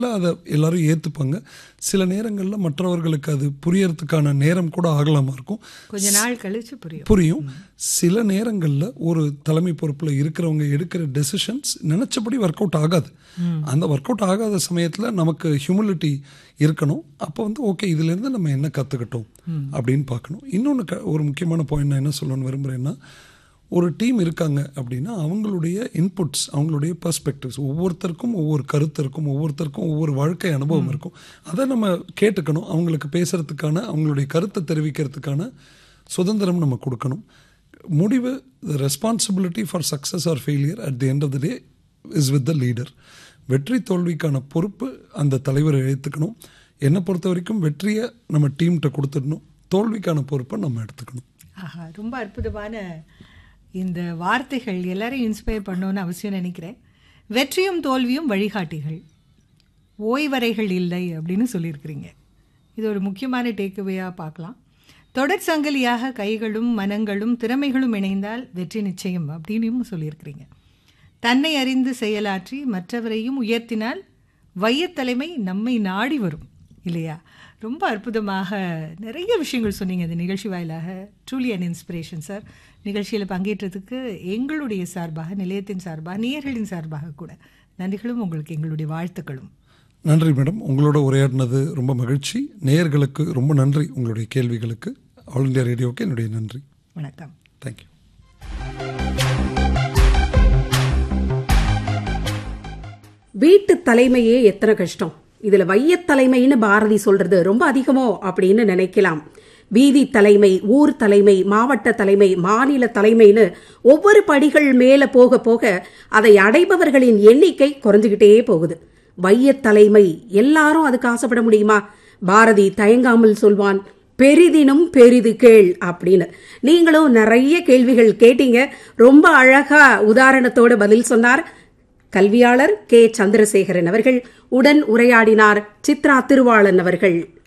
அதை எல்லாரும் ஏற்றுப்பாங்க சில நேரங்களில் மற்றவர்களுக்கு அது புரியறதுக்கான நேரம் கூட ஆகலாமா இருக்கும் கொஞ்ச நாள் கழிச்சு புரியும் புரியும் சில நேரங்களில் ஒரு தலைமை பொறுப்பில் இருக்கிறவங்க எடுக்கிற டெசிஷன்ஸ் நினச்சபடி ஒர்க் அவுட் ஆகாது அந்த ஒர்க் அவுட் ஆகாத சமயத்தில் நமக்கு ஹியூமிலிட்டி இருக்கணும் அப்போ வந்து ஓகே இதுலேருந்து நம்ம என்ன கற்றுக்கிட்டோம் அப்படின்னு பார்க்கணும் இன்னொன்று க ஒரு முக்கியமான பாயிண்ட் நான் என்ன சொல்லணும்னு விரும்புகிறேன்னா ஒரு டீம் இருக்காங்க அப்படின்னா அவங்களுடைய இன்புட்ஸ் அவங்களுடைய பர்ஸ்பெக்டிவ்ஸ் ஒவ்வொருத்தருக்கும் ஒவ்வொரு கருத்து இருக்கும் ஒவ்வொருத்தருக்கும் ஒவ்வொரு வாழ்க்கை அனுபவம் இருக்கும் அதை நம்ம கேட்டுக்கணும் அவங்களுக்கு பேசுறதுக்கான அவங்களுடைய கருத்தை தெரிவிக்கிறதுக்கான சுதந்திரம் நம்ம கொடுக்கணும் முடிவு the responsibility for success or failure at the end of the day is with the leader வெற்றி தோல்விக்கான பொறுப்பு அந்த தலைவர் எடுத்துக்கணும் என்னை பொறுத்த வரைக்கும் வெற்றியை நம்ம டீம்கிட்ட கொடுத்துடணும் தோல்விக்கான பொறுப்பை நம்ம எடுத்துக்கணும் ஆஹா ரொம்ப அற்புதமான இந்த வார்த்தைகள் எல்லாரையும் இன்ஸ்பயர் பண்ணணும்னு அவசியம் நினைக்கிறேன் வெற்றியும் தோல்வியும் வழிகாட்டிகள் ஓய்வறைகள் இல்லை அப்படின்னு சொல்லியிருக்கிறீங்க இது ஒரு முக்கியமான டேக்அவேயாக பார்க்கலாம் தொடர் சங்கிலியாக கைகளும் மனங்களும் திறமைகளும் இணைந்தால் வெற்றி நிச்சயம் அப்படின்னும் சொல்லியிருக்கிறீங்க தன்னை அறிந்து செயலாற்றி மற்றவரையும் உயர்த்தினால் வையத்தலைமை நம்மை நாடி வரும் இல்லையா ரொம்ப அற்புதமாக நிறைய விஷயங்கள் சொன்னீங்க இந்த நிகழ்ச்சி வாயிலாக ட்ரூலி அண்ட் இன்ஸ்பிரேஷன் சார் நிகழ்ச்சியில் பங்கேற்றதுக்கு எங்களுடைய சார்பாக நிலையத்தின் சார்பாக நேயர்களின் சார்பாக கூட நன்றிகளும் உங்களுக்கு எங்களுடைய வாழ்த்துக்களும் நன்றி மேடம் உங்களோட உரையாடினது ரொம்ப மகிழ்ச்சி நேயர்களுக்கு ரொம்ப நன்றி உங்களுடைய கேள்விகளுக்கு ஆல் இண்டியா ரேடியோவுக்கு என்னுடைய நன்றி வணக்கம் தேங்க்யூ வீட்டு தலைமையே எத்தனை கஷ்டம் இதுல வையத் தலைமைன்னு பாரதி சொல்றது ரொம்ப அதிகமோ அப்படின்னு நினைக்கலாம் வீதி தலைமை ஊர் தலைமை மாவட்ட தலைமை மாநில தலைமைன்னு ஒவ்வொரு படிகள் மேல போக போக அதை அடைபவர்களின் எண்ணிக்கை குறைஞ்சுகிட்டே போகுது வையத் தலைமை எல்லாரும் அதுக்கு ஆசைப்பட முடியுமா பாரதி தயங்காமல் சொல்வான் பெரிதினும் பெரிது கேள் அப்படின்னு நீங்களும் நிறைய கேள்விகள் கேட்டீங்க ரொம்ப அழகா உதாரணத்தோட பதில் சொன்னார் கல்வியாளர் கே சந்திரசேகரன் அவர்கள் உடன் உரையாடினார் சித்ரா திருவாளன் அவர்கள்